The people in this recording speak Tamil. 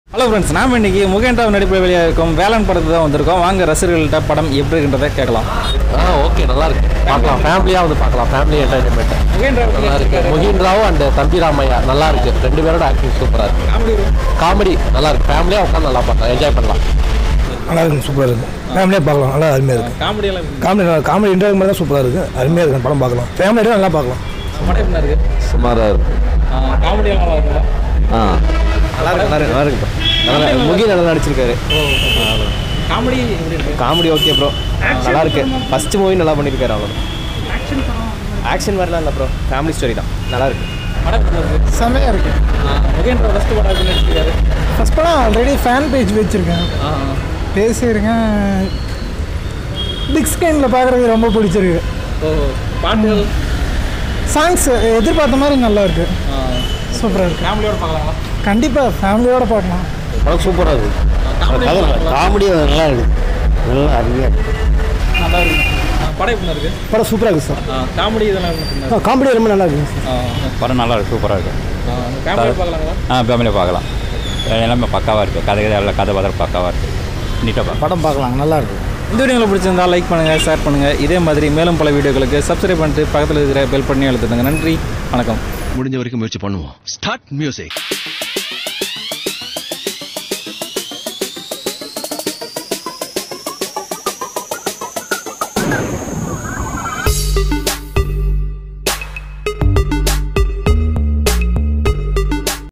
ஹலோ ஃப்ரெண்ட்ஸ் நாம இன்னைக்கு முகேண்டாவ் நடிப்பில் வெளியாக இருக்கும் வேளாண் படத்தை தான் வந்திருக்கோம் வாங்க ரசிகர்கள்ட்ட படம் எப்படி இருக்குன்றதை கேட்கலாம் ஆ ஓகே நல்லா இருக்கு பார்க்கலாம் ஃபேமிலியாக வந்து பார்க்கலாம் ஃபேமிலி என்டர்டைன்மெண்ட் நல்லா இருக்கு முகின் ராவ் அண்ட் தம்பி ராமையா நல்லா இருக்கு ரெண்டு பேரோட ஆக்டிங் சூப்பராக இருக்கு காமெடி காமெடி நல்லா இருக்கு ஃபேமிலியாக உட்காந்து நல்லா பார்க்கலாம் என்ஜாய் பண்ணலாம் நல்லா இருக்கு சூப்பராக இருக்கு ஃபேமிலியாக பார்க்கலாம் நல்லா அருமையாக இருக்கு காமெடி எல்லாம் காமெடி நல்லா காமெடி இன்டர்வியூ மாதிரி தான் சூப்பராக இருக்கு அருமையாக இருக்கு படம் பார்க்கலாம் ஃபேமிலியோட நல்லா பார்க்கலாம் படம் எப்படி இருக்கு சுமாராக இருக்கு காமெடி எல்லாம் நல்லா இருக்குல்ல ஆ நல்லா இருக்கு நல்லா இருக்கு நல்லா இருக்கு நல்லா முகின் நல்லா நடிச்சிருக்காரு காமெடி எப்படி இருக்கு காமெடி ஓகே ப்ரோ நல்லா இருக்கு ஃபர்ஸ்ட் மூவி நல்லா பண்ணியிருக்காரு அவ்வளோ ஆக்ஷன் மாதிரிலாம் இல்லை ப்ரோ ஃபேமிலி ஸ்டோரி தான் நல்லா இருக்கு படம் எப்படி இருக்கு செம்மையாக இருக்கு முகேந்திர ஃபஸ்ட் படம் எப்படி நடிச்சிருக்காரு ஃபஸ்ட் படம் ஆல்ரெடி ஃபேன் பேஜ் வச்சுருக்கேன் பேசியிருக்கேன் பிக் ஸ்க்ரீனில் பார்க்குறதுக்கு ரொம்ப பிடிச்சிருக்கு ஓ பாட்டுகள் சாங்ஸ் எதிர்பார்த்த மாதிரி நல்லா இருக்கு சூப்பராக இருக்கு ஃபேமிலியோட பார்க்கலாங்களா கண்டிப்பாக ஃபேமிலியோட பார்க்கலாம் படம் சூப்பராக இருக்கு காமெடி நல்லா இருக்கு நல்லா அருமையாக இருக்கு நல்லா இருக்கு ஆ, படம் எப்படி இருக்கு படம் சூப்பராக இருக்கு சார் காமெடி இதெல்லாம் எப்படி இருக்கு? காமெடி ரொம்ப நல்லா இருக்கு ஆ, படம் நல்லா இருக்கு சூப்பராக இருக்கு ஆ, ஃபேமிலியோட பார்க்கலாங்களா ஆ ஃபேமிலியாக பார்க்கலாம் எல்லாமே பக்காவாக இருக்குது கதை கதை எல்லாம் கதை பதம் பக்காவாக இருக்குது நீட்டாக படம் பார்க்கலாம் நல்லா இருக்கு இந்த வீடியோ உங்களுக்கு பிடிச்சிருந்தா லைக் பண்ணுங்கள் ஷேர் பண்ணுங்கள் இதே மாதிரி மேலும் பல வீடியோக்களுக்கு சப்ஸ்கிரைப் பண்ணிட்டு பக்கத்தில் இருக்கிற பெல் பண்ணி அழுத்துடுங்க நன்றி வணக்கம் முடிஞ்ச வரைக்கும் முயற்சி பண்ணுவோம் ஸ்டார்ட் மியூசிக்